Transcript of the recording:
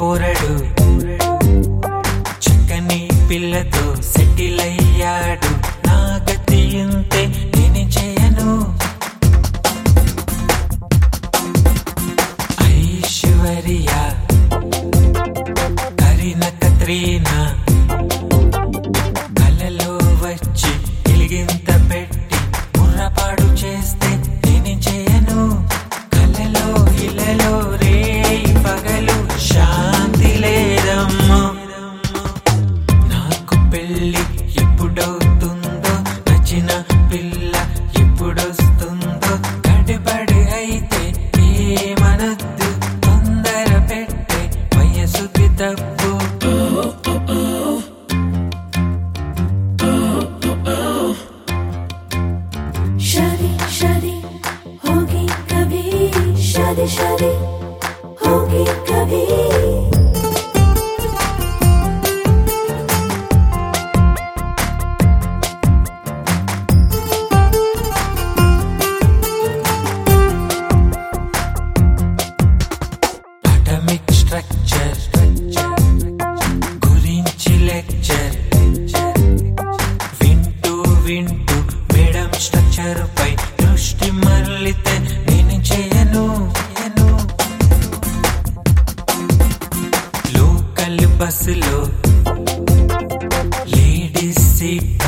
పోరడు చక్కని పిల్లతో సెటిల్ అయ్యాడు నా గతి ఇంతే నేను చేయను ఐశ్వర్య కరీన కత్రీనా కలలో వచ్చి వెలిగింత పెట్టి ముర్రపాడు చేస్తే నేను చేయను కలలో ఇలలో రే పగలు శాంతి లేదమ్మా నాకు పెళ్ళి ఎప్పుడవుతుందో నచ్చిన పిల్ల ఎప్పుడొస్తుందో గడిబడి అయితే ఏమనొద్దు తొందర పెట్టే వయసుకి తప్పు शादी शादी होगी कभी शादी शादी होगी कभी అటమిక్ స్ట్రక్చర్ గురించి లెక్చర్ వింటూ వింటూ మేడం స్ట్రక్చర్ పై దృష్టి మరలితే నేను చేయను చేయను లోకల్ బస్సులో లేడీస్ సీట్